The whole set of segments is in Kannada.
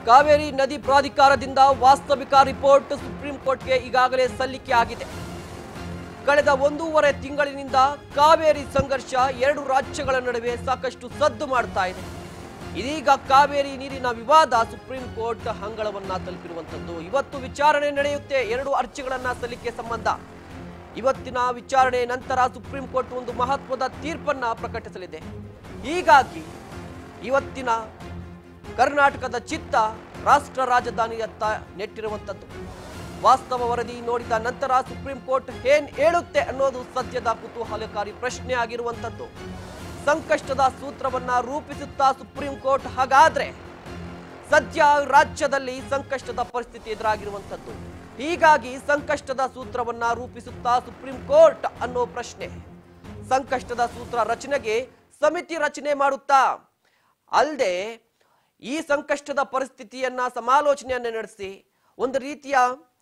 ಕಾವೇರಿ ನದಿ ಪ್ರಾಧಿಕಾರದಿಂದ ವಾಸ್ತವಿಕ ರಿಪೋರ್ಟ್ ಸುಪ್ರೀಂ ಕೋರ್ಟ್ಗೆ ಈಗಾಗಲೇ ಸಲ್ಲಿಕೆ ಆಗಿದೆ ಕಳೆದ ಒಂದೂವರೆ ತಿಂಗಳಿನಿಂದ ಕಾವೇರಿ ಸಂಘರ್ಷ ಎರಡು ರಾಜ್ಯಗಳ ನಡುವೆ ಸಾಕಷ್ಟು ಸದ್ದು ಮಾಡ್ತಾ ಇದೆ ಇದೀಗ ಕಾವೇರಿ ನೀರಿನ ವಿವಾದ ಸುಪ್ರೀಂ ಕೋರ್ಟ್ ಅಂಗಳವನ್ನ ತಲುಪಿರುವಂತದ್ದು ಇವತ್ತು ವಿಚಾರಣೆ ನಡೆಯುತ್ತೆ ಎರಡು ಅರ್ಜಿಗಳನ್ನ ಸಲ್ಲಿಕೆ ಸಂಬಂಧ ಇವತ್ತಿನ ವಿಚಾರಣೆ ನಂತರ ಸುಪ್ರೀಂ ಕೋರ್ಟ್ ಒಂದು ಮಹತ್ವದ ತೀರ್ಪನ್ನ ಪ್ರಕಟಿಸಲಿದೆ ಹೀಗಾಗಿ ಇವತ್ತಿನ ಕರ್ನಾಟಕದ ಚಿತ್ತ ರಾಷ್ಟ್ರ ರಾಜಧಾನಿಯತ್ತ ನೆಟ್ಟಿರುವಂಥದ್ದು ವಾಸ್ತವ ವರದಿ ನೋಡಿದ ನಂತರ ಸುಪ್ರೀಂ ಕೋರ್ಟ್ ಏನ್ ಹೇಳುತ್ತೆ ಅನ್ನೋದು ಸದ್ಯದ ಕುತೂಹಲಕಾರಿ ಪ್ರಶ್ನೆ ಆಗಿರುವಂಥದ್ದು ಸಂಕಷ್ಟದ ಸೂತ್ರವನ್ನ ರೂಪಿಸುತ್ತಾ ಸುಪ್ರೀಂ ಕೋರ್ಟ್ ಹಾಗಾದ್ರೆ ಸದ್ಯ ರಾಜ್ಯದಲ್ಲಿ ಸಂಕಷ್ಟದ ಪರಿಸ್ಥಿತಿ ಎದುರಾಗಿರುವಂಥದ್ದು ಹೀಗಾಗಿ ಸಂಕಷ್ಟದ ಸೂತ್ರವನ್ನ ರೂಪಿಸುತ್ತಾ ಸುಪ್ರೀಂ ಕೋರ್ಟ್ ಅನ್ನೋ ಪ್ರಶ್ನೆ ಸಂಕಷ್ಟದ ಸೂತ್ರ ರಚನೆಗೆ ಸಮಿತಿ ರಚನೆ ಮಾಡುತ್ತಾ ಅಲ್ಲದೆ ಈ ಸಂಕಷ್ಟದ ಪರಿಸ್ಥಿತಿಯನ್ನ ಸಮಾಲೋಚನೆಯನ್ನ ನಡೆಸಿ ಒಂದು ರೀತಿಯ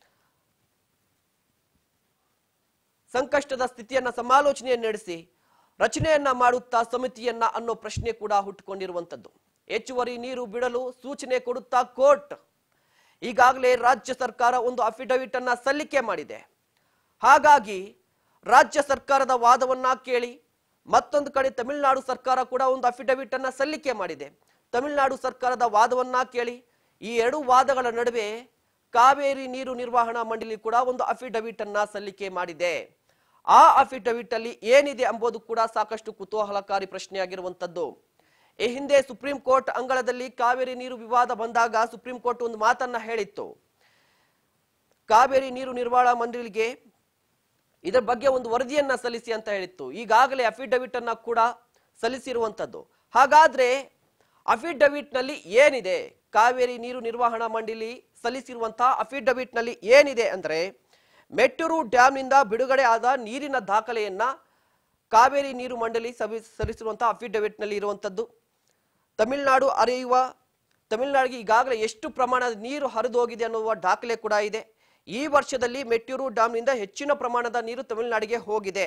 ಸಂಕಷ್ಟದ ಸ್ಥಿತಿಯನ್ನ ಸಮಾಲೋಚನೆಯನ್ನು ನಡೆಸಿ ರಚನೆಯನ್ನ ಮಾಡುತ್ತಾ ಸಮಿತಿಯನ್ನ ಅನ್ನೋ ಪ್ರಶ್ನೆ ಕೂಡ ಹುಟ್ಟುಕೊಂಡಿರುವಂತದ್ದು ಹೆಚ್ಚುವರಿ ನೀರು ಬಿಡಲು ಸೂಚನೆ ಕೊಡುತ್ತಾ ಕೋರ್ಟ್ ಈಗಾಗಲೇ ರಾಜ್ಯ ಸರ್ಕಾರ ಒಂದು ಅಫಿಡವಿಟ್ ಅನ್ನ ಸಲ್ಲಿಕೆ ಮಾಡಿದೆ ಹಾಗಾಗಿ ರಾಜ್ಯ ಸರ್ಕಾರದ ವಾದವನ್ನ ಕೇಳಿ ಮತ್ತೊಂದು ಕಡೆ ತಮಿಳುನಾಡು ಸರ್ಕಾರ ಕೂಡ ಒಂದು ಅಫಿಡವಿಟ್ ಅನ್ನ ಸಲ್ಲಿಕೆ ಮಾಡಿದೆ ತಮಿಳುನಾಡು ಸರ್ಕಾರದ ವಾದವನ್ನ ಕೇಳಿ ಈ ಎರಡು ವಾದಗಳ ನಡುವೆ ಕಾವೇರಿ ನೀರು ನಿರ್ವಹಣಾ ಮಂಡಳಿ ಕೂಡ ಒಂದು ಅಫಿಡವಿಟ್ ಅನ್ನ ಸಲ್ಲಿಕೆ ಮಾಡಿದೆ ಆ ಅಫಿಡವಿಟ್ ಅಲ್ಲಿ ಏನಿದೆ ಎಂಬುದು ಕೂಡ ಸಾಕಷ್ಟು ಕುತೂಹಲಕಾರಿ ಪ್ರಶ್ನೆಯಾಗಿರುವಂತದ್ದು ಈ ಹಿಂದೆ ಸುಪ್ರೀಂ ಕೋರ್ಟ್ ಅಂಗಳದಲ್ಲಿ ಕಾವೇರಿ ನೀರು ವಿವಾದ ಬಂದಾಗ ಸುಪ್ರೀಂ ಕೋರ್ಟ್ ಒಂದು ಮಾತನ್ನ ಹೇಳಿತ್ತು ಕಾವೇರಿ ನೀರು ನಿರ್ವಹಣಾ ಮಂಡಳಿಗೆ ಇದರ ಬಗ್ಗೆ ಒಂದು ವರದಿಯನ್ನ ಸಲ್ಲಿಸಿ ಅಂತ ಹೇಳಿತ್ತು ಈಗಾಗಲೇ ಅಫಿಡವಿಟ್ ಅನ್ನ ಕೂಡ ಸಲ್ಲಿಸಿರುವಂತದ್ದು ಹಾಗಾದ್ರೆ ಅಫಿಡವಿಟ್ ನಲ್ಲಿ ಏನಿದೆ ಕಾವೇರಿ ನೀರು ನಿರ್ವಹಣಾ ಮಂಡಳಿ ಸಲ್ಲಿಸಿರುವಂತಹ ಅಫಿಡವಿಟ್ ನಲ್ಲಿ ಏನಿದೆ ಅಂದ್ರೆ ಮೆಟ್ಟೂರು ಡ್ಯಾಮ್ನಿಂದ ಬಿಡುಗಡೆ ಆದ ನೀರಿನ ದಾಖಲೆಯನ್ನ ಕಾವೇರಿ ನೀರು ಮಂಡಳಿ ಸವಿ- ಸಲ್ಲಿಸಿರುವಂತಹ ಅಫಿಡವಿಟ್ ನಲ್ಲಿ ಇರುವಂತದ್ದು ತಮಿಳುನಾಡು ಹರಿಯುವ ತಮಿಳುನಾಡಿಗೆ ಈಗಾಗಲೇ ಎಷ್ಟು ಪ್ರಮಾಣದ ನೀರು ಹರಿದು ಹೋಗಿದೆ ಅನ್ನುವ ದಾಖಲೆ ಕೂಡ ಇದೆ ಈ ವರ್ಷದಲ್ಲಿ ಮೆಟ್ಟೂರು ಡ್ಯಾಮ್ನಿಂದ ಹೆಚ್ಚಿನ ಪ್ರಮಾಣದ ನೀರು ತಮಿಳುನಾಡಿಗೆ ಹೋಗಿದೆ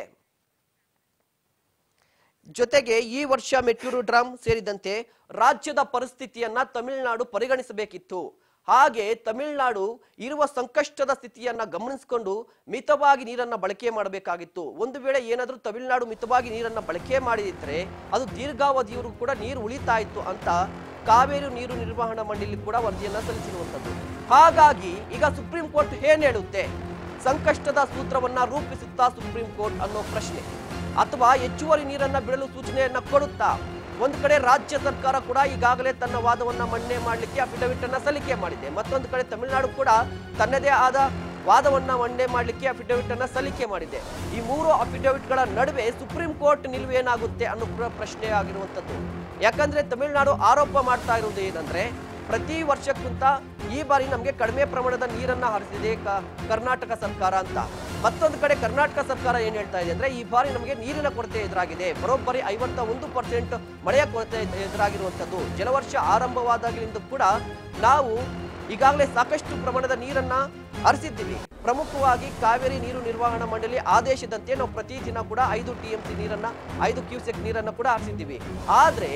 ಜೊತೆಗೆ ಈ ವರ್ಷ ಮೆಟ್ಟೂರು ಡ್ಯಾಮ್ ಸೇರಿದಂತೆ ರಾಜ್ಯದ ಪರಿಸ್ಥಿತಿಯನ್ನ ತಮಿಳುನಾಡು ಪರಿಗಣಿಸಬೇಕಿತ್ತು ಹಾಗೆ ತಮಿಳುನಾಡು ಇರುವ ಸಂಕಷ್ಟದ ಸ್ಥಿತಿಯನ್ನ ಗಮನಿಸಿಕೊಂಡು ಮಿತವಾಗಿ ನೀರನ್ನ ಬಳಕೆ ಮಾಡಬೇಕಾಗಿತ್ತು ಒಂದು ವೇಳೆ ಏನಾದರೂ ತಮಿಳುನಾಡು ಮಿತವಾಗಿ ನೀರನ್ನ ಬಳಕೆ ಮಾಡಿದ್ರೆ ಅದು ದೀರ್ಘಾವಧಿಯವರು ಕೂಡ ನೀರು ಉಳಿತಾ ಇತ್ತು ಅಂತ ಕಾವೇರಿ ನೀರು ನಿರ್ವಹಣಾ ಮಂಡಳಿ ಕೂಡ ವರದಿಯನ್ನ ಸಲ್ಲಿಸಿರುವಂತದ್ದು ಹಾಗಾಗಿ ಈಗ ಸುಪ್ರೀಂ ಕೋರ್ಟ್ ಏನ್ ಹೇಳುತ್ತೆ ಸಂಕಷ್ಟದ ಸೂತ್ರವನ್ನ ರೂಪಿಸುತ್ತಾ ಸುಪ್ರೀಂ ಕೋರ್ಟ್ ಅನ್ನೋ ಪ್ರಶ್ನೆ ಅಥವಾ ಹೆಚ್ಚುವರಿ ನೀರನ್ನ ಬಿಡಲು ಸೂಚನೆಯನ್ನ ಕೊಡುತ್ತಾ ಒಂದು ಕಡೆ ರಾಜ್ಯ ಸರ್ಕಾರ ಕೂಡ ಈಗಾಗಲೇ ತನ್ನ ವಾದವನ್ನ ಮನ್ನಣೆ ಮಾಡಲಿಕ್ಕೆ ಅಫಿಡವಿಟ್ ಅನ್ನ ಸಲ್ಲಿಕೆ ಮಾಡಿದೆ ಮತ್ತೊಂದು ಕಡೆ ತಮಿಳುನಾಡು ಕೂಡ ತನ್ನದೇ ಆದ ವಾದವನ್ನ ಮನ್ನಣೆ ಮಾಡಲಿಕ್ಕೆ ಅಫಿಡವಿಟ್ ಅನ್ನ ಸಲ್ಲಿಕೆ ಮಾಡಿದೆ ಈ ಮೂರು ಅಫಿಡವಿಟ್ ಗಳ ನಡುವೆ ಸುಪ್ರೀಂ ಕೋರ್ಟ್ ನಿಲುವು ಏನಾಗುತ್ತೆ ಅನ್ನೋ ಕೂಡ ಪ್ರಶ್ನೆ ಆಗಿರುವಂತದ್ದು ಯಾಕಂದ್ರೆ ತಮಿಳುನಾಡು ಆರೋಪ ಮಾಡ್ತಾ ಇರುವುದು ಏನಂದ್ರೆ ಪ್ರತಿ ವರ್ಷಕ್ಕಿಂತ ಈ ಬಾರಿ ನಮಗೆ ಕಡಿಮೆ ಪ್ರಮಾಣದ ನೀರನ್ನ ಹರಿಸಿದೆ ಕ- ಕರ್ನಾಟಕ ಸರ್ಕಾರ ಅಂತ ಮತ್ತೊಂದು ಕಡೆ ಕರ್ನಾಟಕ ಸರ್ಕಾರ ಏನ್ ಹೇಳ್ತಾ ಇದೆ ಅಂದ್ರೆ ಈ ಬಾರಿ ನಮಗೆ ನೀರಿನ ಕೊರತೆ ಎದುರಾಗಿದೆ ಬರೋಬ್ಬರಿ ಐವತ್ತ ಒಂದು ಪರ್ಸೆಂಟ್ ಮಳೆಯ ಕೊರತೆ ಎದ್- ಎದುರಾಗಿರುವಂತದ್ದು ಜಲವರ್ಷ ಆರಂಭವಾದಾಗಲಿಂದ ಕೂಡ ನಾವು ಈಗಾಗಲೇ ಸಾಕಷ್ಟು ಪ್ರಮಾಣದ ನೀರನ್ನ ಹರಿಸಿದ್ದೀವಿ ಪ್ರಮುಖವಾಗಿ ಕಾವೇರಿ ನೀರು ನಿರ್ವಹಣಾ ಮಂಡಳಿ ಆದೇಶದಂತೆ ನಾವು ಪ್ರತಿದಿನ ಕೂಡ ಐದು ಟಿ ಎಂ ಸಿ ನೀರನ್ನ ಐದು ಕ್ಯೂಸೆಕ್ ನೀರನ್ನ ಕೂಡ ಹರಿಸಿದ್ದೀವಿ ಆದ್ರೆ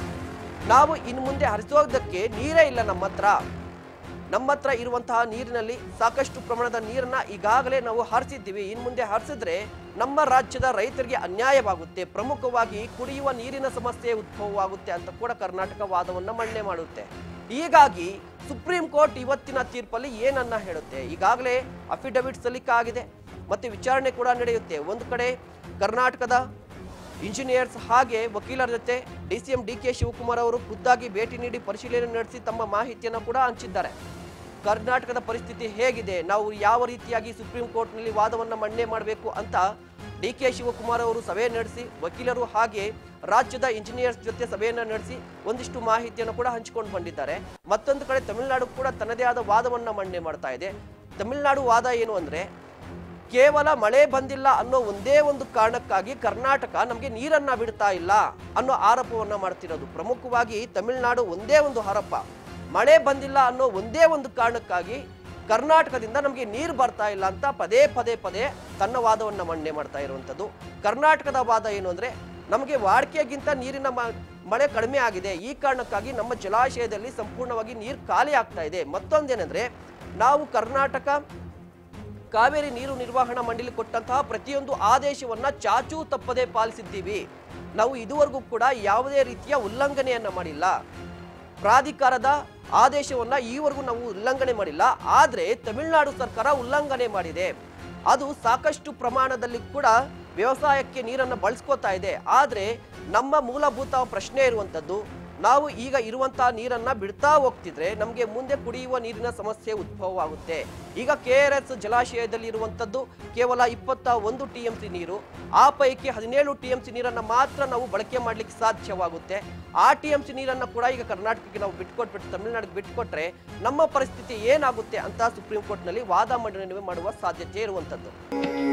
ನಾವು ಇನ್ನು ಮುಂದೆ ಹರಿಸೋದಕ್ಕೆ ನೀರೇ ಇಲ್ಲ ನಮ್ಮ ಹತ್ರ ನಮ್ಮ ಹತ್ರ ಇರುವಂತಹ ನೀರಿನಲ್ಲಿ ಸಾಕಷ್ಟು ಪ್ರಮಾಣದ ನೀರನ್ನ ಈಗಾಗಲೇ ನಾವು ಹರಿಸಿದ್ದೀವಿ ಇನ್ನು ಮುಂದೆ ಹರಿಸಿದ್ರೆ ನಮ್ಮ ರಾಜ್ಯದ ರೈತರಿಗೆ ಅನ್ಯಾಯವಾಗುತ್ತೆ ಪ್ರಮುಖವಾಗಿ ಕುಡಿಯುವ ನೀರಿನ ಸಮಸ್ಯೆ ಉದ್ಭವವಾಗುತ್ತೆ ಅಂತ ಕೂಡ ಕರ್ನಾಟಕ ವಾದವನ್ನ ಮನ್ನಣೆ ಮಾಡುತ್ತೆ ಹೀಗಾಗಿ ಸುಪ್ರೀಂ ಕೋರ್ಟ್ ಇವತ್ತಿನ ತೀರ್ಪಲ್ಲಿ ಏನನ್ನ ಹೇಳುತ್ತೆ ಈಗಾಗಲೇ ಅಫಿಡವಿಟ್ ಸಲ್ಲಿಕೆ ಆಗಿದೆ ಮತ್ತೆ ವಿಚಾರಣೆ ಕೂಡ ನಡೆಯುತ್ತೆ ಒಂದು ಕಡೆ ಕರ್ನಾಟಕದ ಇಂಜಿನಿಯರ್ಸ್ ಹಾಗೆ ವಕೀಲರ ಜೊತೆ ಡಿಸಿಎಂ ಡಿ ಕೆ ಶಿವಕುಮಾರ್ ಅವರು ಖುದ್ದಾಗಿ ಭೇಟಿ ನೀಡಿ ಪರಿಶೀಲನೆ ನಡೆಸಿ ತಮ್ಮ ಮಾಹಿತಿಯನ್ನು ಕೂಡ ಹಂಚಿದ್ದಾರೆ ಕರ್ನಾಟಕದ ಪರಿಸ್ಥಿತಿ ಹೇಗಿದೆ ನಾವು ಯಾವ ರೀತಿಯಾಗಿ ಸುಪ್ರೀಂ ಕೋರ್ಟ್ನಲ್ಲಿ ವಾದವನ್ನು ಮನ್ನಣೆ ಮಾಡಬೇಕು ಅಂತ ಡಿ ಕೆ ಶಿವಕುಮಾರ್ ಅವರು ಸಭೆ ನಡೆಸಿ ವಕೀಲರು ಹಾಗೆ ರಾಜ್ಯದ ಇಂಜಿನಿಯರ್ಸ್ ಜೊತೆ ಸಭೆಯನ್ನ ನಡೆಸಿ ಒಂದಿಷ್ಟು ಮಾಹಿತಿಯನ್ನು ಕೂಡ ಹಂಚಿಕೊಂಡು ಬಂದಿದ್ದಾರೆ ಮತ್ತೊಂದು ಕಡೆ ತಮಿಳುನಾಡು ಕೂಡ ತನ್ನದೇ ಆದ ವಾದವನ್ನ ಮನ್ನಣೆ ಮಾಡ್ತಾ ಇದೆ ತಮಿಳುನಾಡು ವಾದ ಏನು ಅಂದ್ರೆ ಕೇವಲ ಮಳೆ ಬಂದಿಲ್ಲ ಅನ್ನೋ ಒಂದೇ ಒಂದು ಕಾರಣಕ್ಕಾಗಿ ಕರ್ನಾಟಕ ನಮಗೆ ನೀರನ್ನ ಬಿಡ್ತಾ ಇಲ್ಲ ಅನ್ನೋ ಆರೋಪವನ್ನ ಮಾಡ್ತಿರೋದು ಪ್ರಮುಖವಾಗಿ ತಮಿಳುನಾಡು ಒಂದೇ ಒಂದು ಆರೋಪ ಮಳೆ ಬಂದಿಲ್ಲ ಅನ್ನೋ ಒಂದೇ ಒಂದು ಕಾರಣಕ್ಕಾಗಿ ಕರ್ನಾಟಕದಿಂದ ನಮಗೆ ನೀರು ಬರ್ತಾ ಇಲ್ಲ ಅಂತ ಪದೇ ಪದೇ ಪದೇ ತನ್ನ ವಾದವನ್ನ ಮನ್ನಣೆ ಮಾಡ್ತಾ ಇರುವಂಥದ್ದು ಕರ್ನಾಟಕದ ವಾದ ಏನು ಅಂದ್ರೆ ನಮಗೆ ವಾಡಿಕೆಗಿಂತ ನೀರಿನ ಮ- ಮಳೆ ಕಡಿಮೆ ಆಗಿದೆ ಈ ಕಾರಣಕ್ಕಾಗಿ ನಮ್ಮ ಜಲಾಶಯದಲ್ಲಿ ಸಂಪೂರ್ಣವಾಗಿ ನೀರು ಖಾಲಿ ಆಗ್ತಾ ಇದೆ ಮತ್ತೊಂದೇನೆಂದ್ರೆ ನಾವು ಕರ್ನಾಟಕ ಕಾವೇರಿ ನೀರು ನಿರ್ವಹಣಾ ಮಂಡಳಿ ಕೊಟ್ಟಂತಹ ಪ್ರತಿಯೊಂದು ಆದೇಶವನ್ನ ಚಾಚೂ ತಪ್ಪದೆ ಪಾಲಿಸಿದ್ದೀವಿ ನಾವು ಇದುವರೆಗೂ ಕೂಡ ಯಾವುದೇ ರೀತಿಯ ಉಲ್ಲಂಘನೆಯನ್ನ ಮಾಡಿಲ್ಲ ಪ್ರಾಧಿಕಾರದ ಆದೇಶವನ್ನ ಈವರೆಗೂ ನಾವು ಉಲ್ಲಂಘನೆ ಮಾಡಿಲ್ಲ ಆದ್ರೆ ತಮಿಳುನಾಡು ಸರ್ಕಾರ ಉಲ್ಲಂಘನೆ ಮಾಡಿದೆ ಅದು ಸಾಕಷ್ಟು ಪ್ರಮಾಣದಲ್ಲಿ ಕೂಡ ವ್ಯವಸಾಯಕ್ಕೆ ನೀರನ್ನು ಬಳಸ್ಕೋತಾ ಇದೆ ಆದ್ರೆ ನಮ್ಮ ಮೂಲಭೂತ ಪ್ರಶ್ನೆ ಇರುವಂತದ್ದು ನಾವು ಈಗ ಇರುವಂತಹ ನೀರನ್ನ ಬಿಡ್ತಾ ಹೋಗ್ತಿದ್ರೆ ನಮಗೆ ಮುಂದೆ ಕುಡಿಯುವ ನೀರಿನ ಸಮಸ್ಯೆ ಉದ್ಭವವಾಗುತ್ತೆ ಈಗ ಕೆ ಆರ್ ಎಸ್ ಜಲಾಶಯದಲ್ಲಿ ಇರುವಂತದ್ದು ಕೇವಲ ಇಪ್ಪತ್ತ ಒಂದು ಟಿ ಎಂ ಸಿ ನೀರು ಆ ಪೈಕಿ ಹದಿನೇಳು ಟಿ ಎಂ ಸಿ ನೀರನ್ನ ಮಾತ್ರ ನಾವು ಬಳಕೆ ಮಾಡ್ಲಿಕ್ಕೆ ಸಾಧ್ಯವಾಗುತ್ತೆ ಆ ಟಿ ಎಂ ಸಿ ನೀರನ್ನ ಕೂಡ ಈಗ ಕರ್ನಾಟಕಕ್ಕೆ ನಾವು ಬಿಟ್ಕೊಟ್ಬಿಟ್ಟು ತಮಿಳುನಾಡಿಗೆ ಬಿಟ್ಕೊಟ್ರೆ ನಮ್ಮ ಪರಿಸ್ಥಿತಿ ಏನಾಗುತ್ತೆ ಅಂತ ಸುಪ್ರೀಂ ಕೋರ್ಟ್ನಲ್ಲಿ ವಾದ ಮಂಡನೆ ಮಾಡುವ ಸಾಧ್ಯತೆ ಇರುವಂತದ್ದು